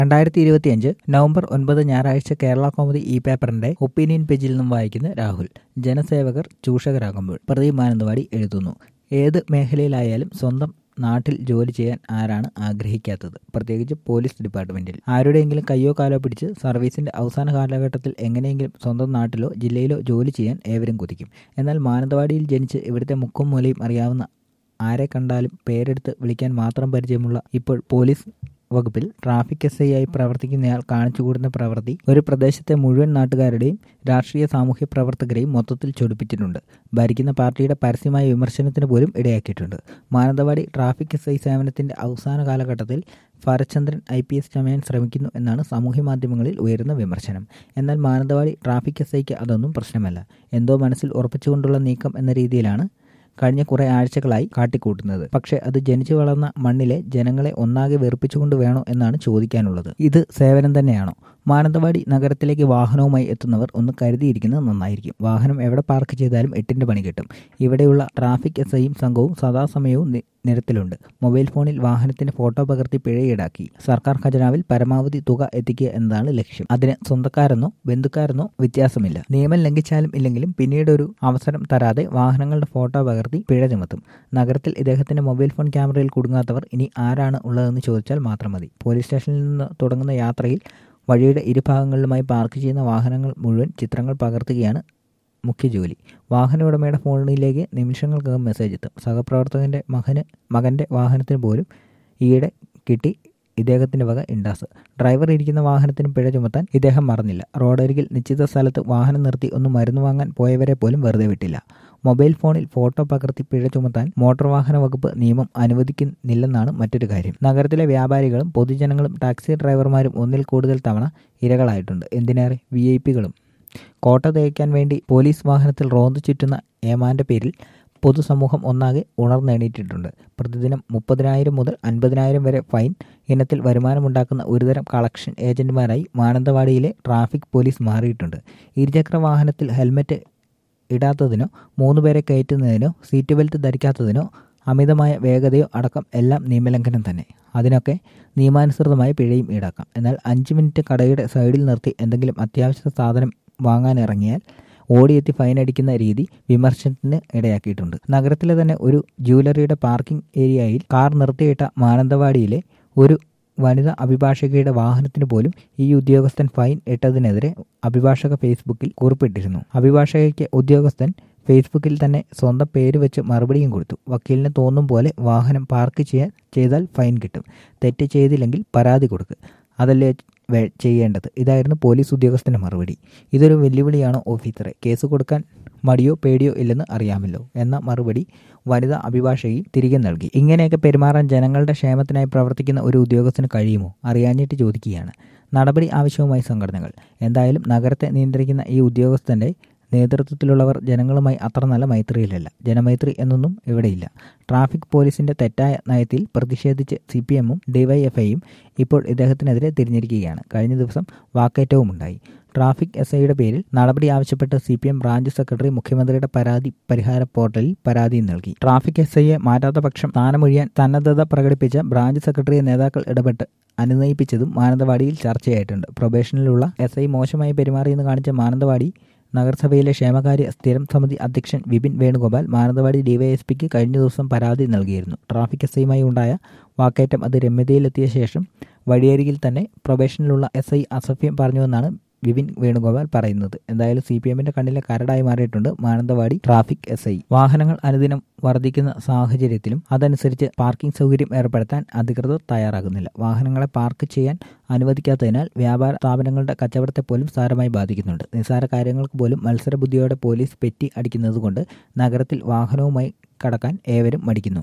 രണ്ടായിരത്തി ഇരുപത്തിയഞ്ച് നവംബർ ഒൻപത് ഞായറാഴ്ച കേരള കോമഡി ഇ പേപ്പറിന്റെ ഒപ്പീനിയൻ പേജിൽ നിന്നും വായിക്കുന്ന രാഹുൽ ജനസേവകർ ചൂഷകരാകുമ്പോൾ പ്രദീപ് മാനന്തവാടി എഴുതുന്നു ഏത് മേഖലയിലായാലും സ്വന്തം നാട്ടിൽ ജോലി ചെയ്യാൻ ആരാണ് ആഗ്രഹിക്കാത്തത് പ്രത്യേകിച്ച് പോലീസ് ഡിപ്പാർട്ട്മെന്റിൽ ആരുടെയെങ്കിലും കയ്യോ കാലോ പിടിച്ച് സർവീസിന്റെ അവസാന കാലഘട്ടത്തിൽ എങ്ങനെയെങ്കിലും സ്വന്തം നാട്ടിലോ ജില്ലയിലോ ജോലി ചെയ്യാൻ ഏവരും കൊതിക്കും എന്നാൽ മാനന്തവാടിയിൽ ജനിച്ച് ഇവിടുത്തെ മുക്കും മൂലയും അറിയാവുന്ന ആരെ കണ്ടാലും പേരെടുത്ത് വിളിക്കാൻ മാത്രം പരിചയമുള്ള ഇപ്പോൾ പോലീസ് വകുപ്പിൽ ട്രാഫിക് എസ് ഐ ആയി പ്രവർത്തിക്കുന്നയാൾ കാണിച്ചുകൂടുന്ന പ്രവൃത്തി ഒരു പ്രദേശത്തെ മുഴുവൻ നാട്ടുകാരുടെയും രാഷ്ട്രീയ സാമൂഹ്യ പ്രവർത്തകരെയും മൊത്തത്തിൽ ചൊടിപ്പിച്ചിട്ടുണ്ട് ഭരിക്കുന്ന പാർട്ടിയുടെ പരസ്യമായ വിമർശനത്തിന് പോലും ഇടയാക്കിയിട്ടുണ്ട് മാനന്തവാടി ട്രാഫിക് എസ് ഐ സേവനത്തിന്റെ അവസാന കാലഘട്ടത്തിൽ ഫരചന്ദ്രൻ ഐ പി എസ് ചമയാൻ ശ്രമിക്കുന്നു എന്നാണ് സാമൂഹ്യ മാധ്യമങ്ങളിൽ ഉയരുന്ന വിമർശനം എന്നാൽ മാനന്തവാടി ട്രാഫിക് എസ് ഐക്ക് അതൊന്നും പ്രശ്നമല്ല എന്തോ മനസ്സിൽ ഉറപ്പിച്ചുകൊണ്ടുള്ള നീക്കം എന്ന രീതിയിലാണ് കഴിഞ്ഞ കുറെ ആഴ്ചകളായി കാട്ടിക്കൂട്ടുന്നത് പക്ഷെ അത് ജനിച്ചു വളർന്ന മണ്ണിലെ ജനങ്ങളെ ഒന്നാകെ വെറുപ്പിച്ചുകൊണ്ട് വേണോ എന്നാണ് ചോദിക്കാനുള്ളത് ഇത് സേവനം തന്നെയാണോ മാനന്തവാടി നഗരത്തിലേക്ക് വാഹനവുമായി എത്തുന്നവർ ഒന്ന് കരുതിയിരിക്കുന്നത് നന്നായിരിക്കും വാഹനം എവിടെ പാർക്ക് ചെയ്താലും എട്ടിന്റെ പണി കിട്ടും ഇവിടെയുള്ള ട്രാഫിക് എസ് ഐയും സംഘവും സദാസമയവും നിരത്തിലുണ്ട് മൊബൈൽ ഫോണിൽ വാഹനത്തിന്റെ ഫോട്ടോ പകർത്തി പിഴ ഈടാക്കി സർക്കാർ ഖജനാവിൽ പരമാവധി തുക എത്തിക്കുക എന്നതാണ് ലക്ഷ്യം അതിന് സ്വന്തക്കാരെന്നോ ബന്ധുക്കാരെന്നോ വ്യത്യാസമില്ല നിയമം ലംഘിച്ചാലും ഇല്ലെങ്കിലും പിന്നീട് ഒരു അവസരം തരാതെ വാഹനങ്ങളുടെ ഫോട്ടോ പകർത്തി പിഴ ചുമത്തും നഗരത്തിൽ ഇദ്ദേഹത്തിന്റെ മൊബൈൽ ഫോൺ ക്യാമറയിൽ കുടുങ്ങാത്തവർ ഇനി ആരാണ് ഉള്ളതെന്ന് ചോദിച്ചാൽ മാത്രം മതി പോലീസ് സ്റ്റേഷനിൽ നിന്ന് തുടങ്ങുന്ന യാത്രയിൽ വഴിയുടെ ഇരുഭാഗങ്ങളിലുമായി പാർക്ക് ചെയ്യുന്ന വാഹനങ്ങൾ മുഴുവൻ ചിത്രങ്ങൾ പകർത്തുകയാണ് മുഖ്യ ജോലി വാഹന ഉടമയുടെ ഫോണിലേക്ക് നിമിഷങ്ങൾക്കകം മെസ്സേജ് എത്തും സഹപ്രവർത്തകന്റെ മകന് മകന്റെ വാഹനത്തിന് പോലും ഈയിടെ കിട്ടി ഇദ്ദേഹത്തിന്റെ വക ഇൻഡാസ് ഡ്രൈവർ ഇരിക്കുന്ന വാഹനത്തിന് പിഴ ചുമത്താൻ ഇദ്ദേഹം മറന്നില്ല റോഡരികിൽ നിശ്ചിത സ്ഥലത്ത് വാഹനം നിർത്തി ഒന്ന് മരുന്ന് വാങ്ങാൻ പോയവരെ പോലും വെറുതെ വിട്ടില്ല മൊബൈൽ ഫോണിൽ ഫോട്ടോ പകർത്തി പിഴ ചുമത്താൻ മോട്ടോർ വാഹന വകുപ്പ് നിയമം അനുവദിക്കുന്നില്ലെന്നാണ് മറ്റൊരു കാര്യം നഗരത്തിലെ വ്യാപാരികളും പൊതുജനങ്ങളും ടാക്സി ഡ്രൈവർമാരും ഒന്നിൽ കൂടുതൽ തവണ ഇരകളായിട്ടുണ്ട് എന്തിനേറെ വി ഐ പികളും കോട്ട തേക്കാൻ വേണ്ടി പോലീസ് വാഹനത്തിൽ റോന്ത് ചുറ്റുന്ന ഏമാന്റെ പേരിൽ പൊതുസമൂഹം ഒന്നാകെ ഉണർന്നെണീറ്റിട്ടുണ്ട് പ്രതിദിനം മുപ്പതിനായിരം മുതൽ അൻപതിനായിരം വരെ ഫൈൻ ഇനത്തിൽ വരുമാനമുണ്ടാക്കുന്ന ഒരുതരം കളക്ഷൻ ഏജന്റുമാരായി മാനന്തവാടിയിലെ ട്രാഫിക് പോലീസ് മാറിയിട്ടുണ്ട് ഇരുചക്ര വാഹനത്തിൽ ഹെൽമറ്റ് ഇടാത്തതിനോ മൂന്നുപേരെ കയറ്റുന്നതിനോ സീറ്റ് ബെൽറ്റ് ധരിക്കാത്തതിനോ അമിതമായ വേഗതയോ അടക്കം എല്ലാം നിയമലംഘനം തന്നെ അതിനൊക്കെ നിയമാനുസൃതമായ പിഴയും ഈടാക്കാം എന്നാൽ അഞ്ച് മിനിറ്റ് കടയുടെ സൈഡിൽ നിർത്തി എന്തെങ്കിലും അത്യാവശ്യ സാധനം വാങ്ങാനിറങ്ങിയാൽ ഓടിയെത്തി ഫൈൻ അടിക്കുന്ന രീതി വിമർശനത്തിന് ഇടയാക്കിയിട്ടുണ്ട് നഗരത്തിലെ തന്നെ ഒരു ജ്വല്ലറിയുടെ പാർക്കിംഗ് ഏരിയയിൽ കാർ നിർത്തിയിട്ട മാനന്തവാടിയിലെ ഒരു വനിതാ അഭിഭാഷകയുടെ വാഹനത്തിന് പോലും ഈ ഉദ്യോഗസ്ഥൻ ഫൈൻ ഇട്ടതിനെതിരെ അഭിഭാഷക ഫേസ്ബുക്കിൽ കുറിപ്പിട്ടിരുന്നു അഭിഭാഷകയ്ക്ക് ഉദ്യോഗസ്ഥൻ ഫേസ്ബുക്കിൽ തന്നെ സ്വന്തം പേര് വെച്ച് മറുപടിയും കൊടുത്തു വക്കീലിന് തോന്നും പോലെ വാഹനം പാർക്ക് ചെയ്യാൻ ചെയ്താൽ ഫൈൻ കിട്ടും തെറ്റ് ചെയ്തില്ലെങ്കിൽ പരാതി കൊടുക്കുക അതല്ലേ ചെയ്യേണ്ടത് ഇതായിരുന്നു പോലീസ് ഉദ്യോഗസ്ഥന്റെ മറുപടി ഇതൊരു വെല്ലുവിളിയാണോ ഓഫീസറെ കേസ് കൊടുക്കാൻ മടിയോ പേടിയോ ഇല്ലെന്ന് അറിയാമല്ലോ എന്ന മറുപടി വനിതാ അഭിഭാഷകയും തിരികെ നൽകി ഇങ്ങനെയൊക്കെ പെരുമാറാൻ ജനങ്ങളുടെ ക്ഷേമത്തിനായി പ്രവർത്തിക്കുന്ന ഒരു ഉദ്യോഗസ്ഥന് കഴിയുമോ അറിയാഞ്ഞിട്ട് ചോദിക്കുകയാണ് നടപടി ആവശ്യവുമായി സംഘടനകൾ എന്തായാലും നഗരത്തെ നിയന്ത്രിക്കുന്ന ഈ ഉദ്യോഗസ്ഥന്റെ നേതൃത്വത്തിലുള്ളവർ ജനങ്ങളുമായി അത്ര നല്ല മൈത്രിയിലല്ല ജനമൈത്രി എന്നൊന്നും ഇവിടെയില്ല ട്രാഫിക് പോലീസിന്റെ തെറ്റായ നയത്തിൽ പ്രതിഷേധിച്ച് സി പി എമ്മും ഡിവൈഎഫ്ഐയും ഇപ്പോൾ ഇദ്ദേഹത്തിനെതിരെ തിരിഞ്ഞിരിക്കുകയാണ് കഴിഞ്ഞ ദിവസം വാക്കേറ്റവും ഉണ്ടായി ട്രാഫിക് എസ് ഐയുടെ പേരിൽ നടപടി ആവശ്യപ്പെട്ട് C P M branch secretary മുഖ്യമന്ത്രിയുടെ പരാതി പരിഹാര പോർട്ടലിൽ പരാതിയും നൽകി ട്രാഫിക് എസ് ഐയെ മാറ്റാത്ത പക്ഷം സ്ഥാനമൊഴിയാൻ സന്നദ്ധത പ്രകടിപ്പിച്ച ബ്രാഞ്ച് സെക്രട്ടറിയെ നേതാക്കൾ ഇടപെട്ട് അനുനയിപ്പിച്ചതും മാനന്തവാടിയിൽ ചർച്ചയായിട്ടുണ്ട് പ്രൊബേഷനിലുള്ള എസ് ഐ മോശമായി പെരുമാറിയെന്ന് കാണിച്ച മാനന്തവാടി നഗരസഭയിലെ ക്ഷേമകാര്യ സ്ഥിരം സമിതി അധ്യക്ഷൻ വിപിൻ വേണുഗോപാൽ മാനന്തവാടി ഡിവൈഎസ്പിക്ക് കഴിഞ്ഞ ദിവസം പരാതി നൽകിയിരുന്നു ട്രാഫിക് എസ് ഐയുമായി ഉണ്ടായ വാക്കേറ്റം അത് രമ്യതയിലെത്തിയ ശേഷം വഴിയരികിൽ തന്നെ പ്രൊബേഷനിലുള്ള എസ് ഐ അസഭ്യം പറഞ്ഞുവെന്നാണ് വിപിൻ വേണുഗോപാൽ പറയുന്നത് എന്തായാലും സി പി എമ്മിന്റെ കണ്ണിലെ കരടായി മാറിയിട്ടുണ്ട് മാനന്തവാടി ട്രാഫിക് എസ് ഐ വാഹനങ്ങൾ അനുദിനം വർദ്ധിക്കുന്ന സാഹചര്യത്തിലും അതനുസരിച്ച് പാർക്കിംഗ് സൗകര്യം ഏർപ്പെടുത്താൻ അധികൃതർ തയ്യാറാകുന്നില്ല വാഹനങ്ങളെ പാർക്ക് ചെയ്യാൻ അനുവദിക്കാത്തതിനാൽ വ്യാപാര സ്ഥാപനങ്ങളുടെ കച്ചവടത്തെ പോലും സാരമായി ബാധിക്കുന്നുണ്ട് നിസ്സാര കാര്യങ്ങൾക്ക് പോലും മത്സരബുദ്ധിയോടെ പോലീസ് പെറ്റി അടിക്കുന്നതുകൊണ്ട് നഗരത്തിൽ വാഹനവുമായി കടക്കാൻ ഏവരും മടിക്കുന്നു